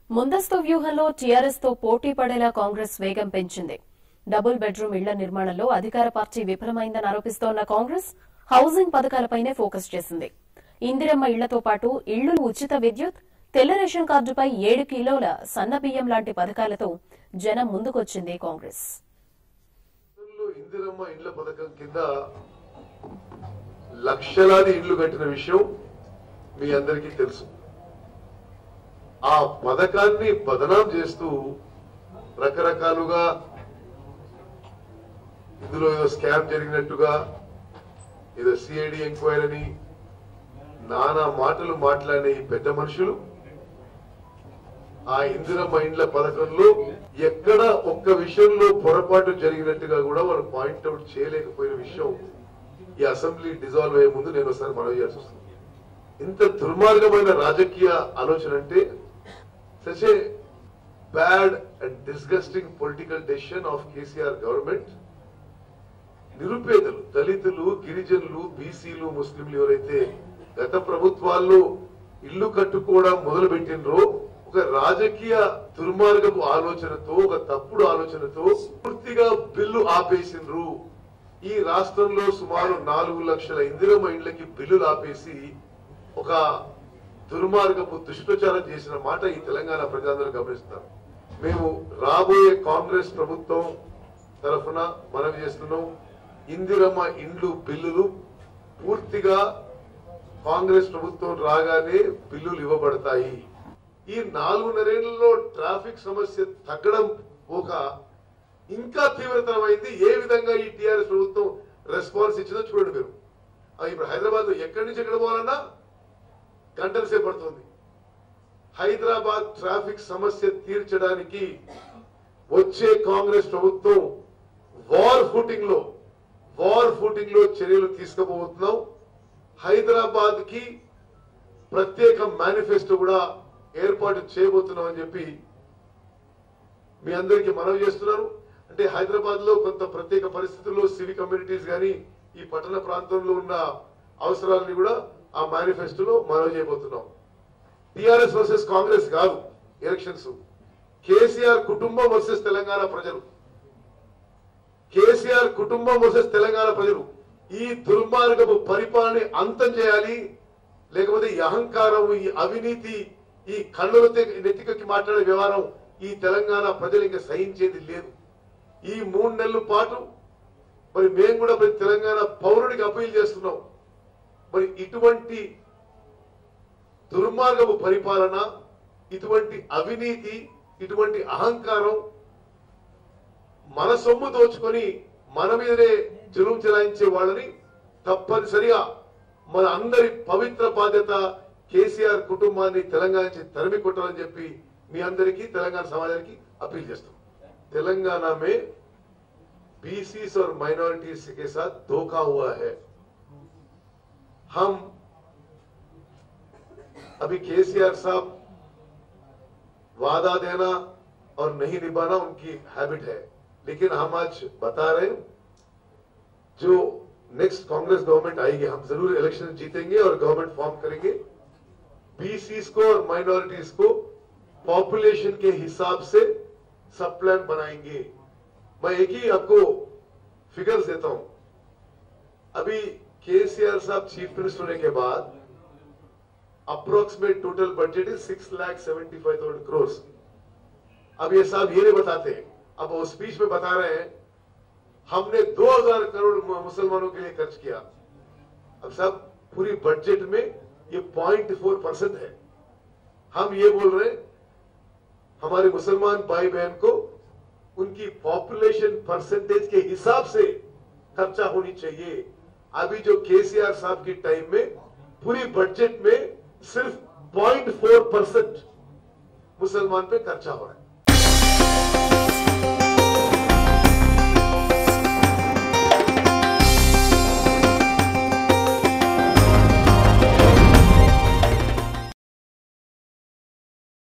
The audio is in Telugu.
ముందస్తు వ్యూహంలో టీఆర్ఎస్ తో పోటీ పడేలా కాంగ్రెస్ వేగం పెంచింది డబుల్ బెడ్రూమ్ ఇళ్ల నిర్మాణంలో అధికార పార్టీ విఫలమైందని ఆరోపిస్తోన్న కాంగ్రెస్ హౌసింగ్ పథకాలపైనే ఫోకస్ చేసింది ఇందిరమ్మ ఇళ్లతో పాటు ఇళ్లు ఉచిత విద్యుత్ తెల్ల రేషన్ కార్డుపై ఏడు కిలోల సన్న బియ్యం లాంటి పథకాలతో జనం ముందుకొచ్చింది కాంగ్రెస్ దేశంలో ఇందిరమ్మ ఇండ్ల పథకం కింద లక్షలాది ఇండ్లు కట్టిన విషయం మీ అందరికీ తెలుసు ఆ పథకాన్ని బదనాం చేస్తూ రకరకాలుగా ఇందులో ఏదో స్కామ్ జరిగినట్టుగా ఏదో సిఐడి ఎంక్వైరీ నానా మాటలు మాట్లాడిన ఈ పెద్ద మనుషులు ఆ ఇందిరమ్మ ఇండ్ల పథకంలో ఎక్కడ ఒక్క విషయంలో పొరపాటు జరిగినట్టుగా కూడా వారు పాయింట్అవుట్ చేయలేకపోయిన విషయం ఈ అసెంబ్లీ డిజాల్వ్ అయ్యే ముందు నేను ఒకసారి మనవి చేయాల్సి వస్తుంది ఇంత దుర్మార్గమైన రాజకీయ ఆలోచన అంటే such a bad and disgusting political decision of KCR government నిరుపేదలు దళితులు గిరిజనులు బీసీలు ముస్లింలు ఎవరైతే గత ప్రభుత్వాల్లో ఇల్లు కట్టుకోవడం మొదలు పెట్టినరో ఒక రాజకీయ దుర్మార్గపు ఆలోచనతో ఒక తప్పుడు ఆలోచనతో పూర్తిగా బిల్లు ఆపేసిండ్రు ఈ రాష్ట్రంలో సుమారు నాలుగు లక్షల ఇందిరమ్మ ఇండ్లకి బిల్లులు ఆపేసి ఒక దుర్మార్గపు దుష్ప్రచారం చేసిన మాట ఈ తెలంగాణ ప్రజలందరూ గమనిస్తారు మేము రాబోయే కాంగ్రెస్ ప్రభుత్వం తరఫున మనవి చేస్తున్నాం ఇందిరమ్మ ఇండ్లు బిల్లులు పూర్తిగా కాంగ్రెస్ ప్రభుత్వం రాగానే బిల్లులు ఇవ్వబడతాయి ఈ నాలుగున్నరేళ్లలో ట్రాఫిక్ సమస్య తగ్గడం ఒక ఇంకా తీవ్రతరమైంది ఏ విధంగా ఈ టిఆర్ఎస్ ప్రభుత్వం రెస్పాన్స్ ఇచ్చిందో చూడండి మీరు ఆ ఇప్పుడు హైదరాబాద్ ఎక్కడి నుంచి ఎక్కడ పోవాలన్నా గంటల సేపు పడుతుంది హైదరాబాద్ ట్రాఫిక్ సమస్య తీర్చడానికి వచ్చే కాంగ్రెస్ ప్రభుత్వం వార్ ఫుటింగ్ లో వార్ ఫుటింగ్ లో చర్యలు తీసుకుపోతున్నాం హైదరాబాద్ కి ప్రత్యేక మేనిఫెస్టో కూడా ఏర్పాటు చేయబోతున్నాం అని చెప్పి మీ అందరికీ మనవి చేస్తున్నాను అంటే హైదరాబాద్ లో కొంత ప్రత్యేక పరిస్థితుల్లో సివిక్ కమ్యూనిటీస్ గాని ఈ పట్టణ ప్రాంతంలో ఉన్న అవసరాలని కూడా ఆ మేనిఫెస్టోలో మనవి చేయబోతున్నాం టిఆర్ఎస్ వర్సెస్ కాంగ్రెస్ కాదు ఎలక్షన్స్ కేసీఆర్ కుటుంబం వర్సెస్ తెలంగాణ ప్రజలు కేసీఆర్ కుటుంబం వర్సెస్ తెలంగాణ ప్రజలు ఈ దుర్మార్గపు పరిపాలన అంతం చేయాలి లేకపోతే ఈ అహంకారం ఈ అవినీతి ఈ కళ్ళుల నెత్తికకి మాట్లాడే వ్యవహారం ఈ తెలంగాణ ప్రజలు ఇంకా సహించేది లేదు ఈ మూడు నెలల పాటు మరి మేము కూడా మరి తెలంగాణ పౌరుడికి అప్పీల్ చేస్తున్నాం మరి ఇటువంటి దుర్మార్గపు పరిపాలన ఇటువంటి అవినీతి ఇటువంటి అహంకారం మన సొమ్ము దోచుకొని మన మీదనే జులుం చెలాయించే వాళ్ళని తప్పనిసరిగా మన అందరి పవిత్ర బాధ్యత కేసీఆర్ కుటుంబాన్ని తెలంగాణ నుంచి తరిమి కొట్టాలని చెప్పి మీ అందరికీ తెలంగాణ సమాజానికి అప్పీల్ చేస్తాం తెలంగాణ మే बीसीस और माइनॉरिटीज के साथ धोखा हुआ है हम अभी केसीआर साहब वादा देना और नहीं निभाना उनकी हैबिट है लेकिन हम आज बता रहे हैं जो नेक्स्ट कांग्रेस गवर्नमेंट आएगी हम जरूर इलेक्शन जीतेंगे और गवर्नमेंट फॉर्म करेंगे बीसीस को और माइनॉरिटीज को पॉपुलेशन के हिसाब से सब प्लान बनाएंगे मैं एक ही आपको फिगर्स देता हूं अभी केसीआर साहब चीफ मिनिस्टर होने के बाद approximate total budget is six lakh seventy five thousand crores अब ये साहब ये नहीं बताते अब वो स्पीच में बता रहे हैं हमने 2000 करोड़ मुसलमानों के लिए खर्च किया अब साहब पूरी बजट में ये पॉइंट फोर परसेंट है हम ये बोल रहे हैं हमारे मुसलमान भाई बहन को उनकी पॉपुलेशन परसेंटेज के हिसाब से खर्चा होनी चाहिए अभी जो केसीआर साहब की टाइम में पूरी बजट में सिर्फ पॉइंट फोर परसेंट मुसलमान पे खर्चा हो रहा है